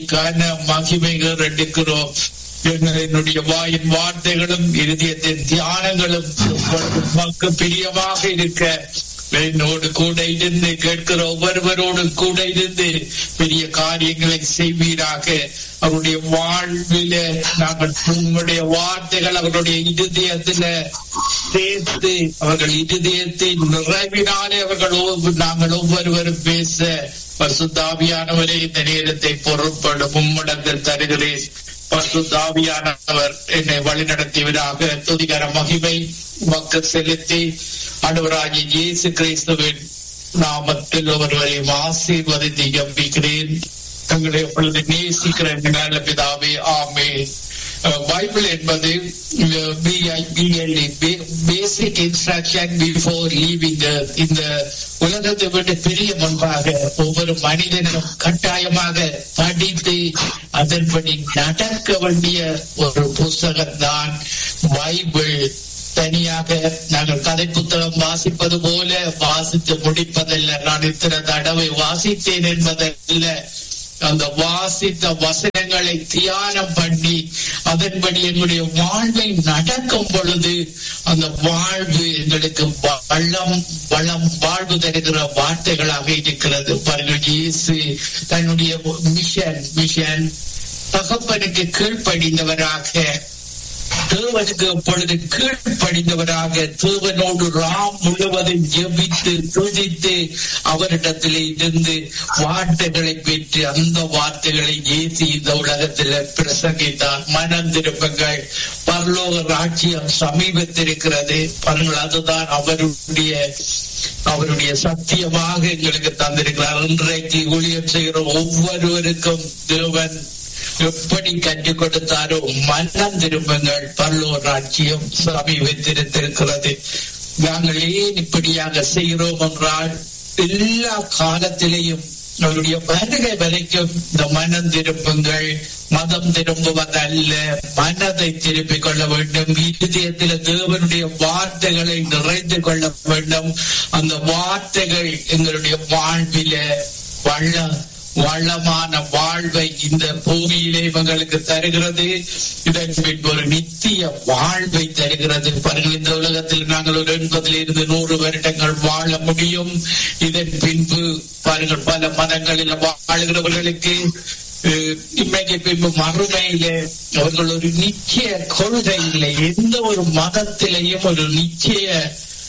கன மகிமைகள் எடுக்கிறோம் என்னுடைய வாயின் வார்த்தைகளும் இருதயத்தின் தியானங்களும் உமக்கு பிரியமாக இருக்க என்னோடு கூட இருந்து கேட்கிற ஒவ்வொருவரோடு கூட இருந்து பெரிய காரியங்களை செய்வீராக அவருடைய வாழ்வில நாங்கள் உங்களுடைய வார்த்தைகள் அவருடைய இருதயத்துல சேர்த்து அவர்கள் இருதயத்தின் நிறைவினாலே அவர்கள் ஒவ்வொரு- நாங்கள் ஒவ்வொருவரும் பேச பசுதாவியானவரே இந்த நேரத்தை பொருட்படும் உம்மிடத்தில் தருகிறேன் பசுதாவியானவர் என்னை வழிநடத்தியவராக துதிகர மகிமை மக்கள் செலுத்தி அனுவராஜி இயேசு கிறிஸ்துவின் நாமத்தில் ஒருவரையும் ஆசீர்வதித்து ஜம்பிக்கிறேன் தங்களை எப்பொழுது நேசிக்கிற எங்கள் நல்ல பிதாவே ஆமே பைபிள் என்பது பேசிக் இன்ஸ்ட்ரக்ஷன் பிஃபோர் லீவிங் இந்த உலகத்தை விட்டு பிரிய முன்பாக ஒவ்வொரு மனிதனும் கட்டாயமாக படித்து அதன்படி நடக்க வேண்டிய ஒரு புஸ்தகம் தான் பைபிள் தனியாக நாங்கள் கதை புத்தகம் வாசிப்பது போல வாசித்து முடிப்பதல்ல நான் இத்தனை தடவை வாசித்தேன் என்பதல்ல அந்த வாசித்த வசனங்களை தியானம் பண்ணி அதன்படி எங்களுடைய வாழ்வை நடக்கும் பொழுது அந்த வாழ்வு எங்களுக்கு வளம் வளம் வாழ்வு தருகிற வார்த்தைகளாக இருக்கிறது பாருங்கள் இயேசு தன்னுடைய மிஷன் மிஷன் தகப்பனுக்கு கீழ்ப்படிந்தவராக தேவனுக்கு எப்பொழுது கீழ்ப்படிந்தவராக தேவனோடு ராம் முழுவதும் ஜெபித்து துதித்து அவரிடத்திலே இருந்து வார்த்தைகளை பெற்று அந்த வார்த்தைகளை ஏசி இந்த உலகத்தில் பிரசங்கித்தார் மனம் திருப்பங்கள் பரலோக ராட்சியம் சமீபத்திருக்கிறது பாருங்கள் அதுதான் அவருடைய அவருடைய சத்தியமாக எங்களுக்கு தந்திருக்கிறார் இன்றைக்கு ஊழியம் செய்கிற ஒவ்வொருவருக்கும் தேவன் எப்படி கற்றுக் கொடுத்தாரோ மன்னம் திரும்புங்கள் பல்லோர் ராட்சியம் சமீபத்திருக்கிறது நாங்கள் ஏன் இப்படியாக செய்கிறோம் என்றால் எல்லா காலத்திலேயும் அவருடைய வருகை வரைக்கும் இந்த மனம் திரும்புங்கள் மதம் திரும்புவதல்ல மனதை திருப்பிக் கொள்ள வேண்டும் இருதயத்தில் தேவனுடைய வார்த்தைகளை நிறைந்து கொள்ள வேண்டும் அந்த வார்த்தைகள் எங்களுடைய வாழ்வில வள்ள வளமான வாழ்வை இந்த பூமியிலே இவங்களுக்கு தருகிறது இதன் பின்பு ஒரு நித்திய வாழ்வை தருகிறது பாருங்கள் இந்த உலகத்தில் நாங்கள் ஒரு எண்பதில் இருந்து நூறு வருடங்கள் வாழ முடியும் இதன் பின்பு பாருங்கள் பல மதங்களில் வாழ்கிறவர்களுக்கு அஹ், இன்றைக்கு பின்பு மறுமையிலே அவர்கள் ஒரு நிச்சய கொள்கை இல்லை எந்த ஒரு மதத்திலேயும் ஒரு நிச்சய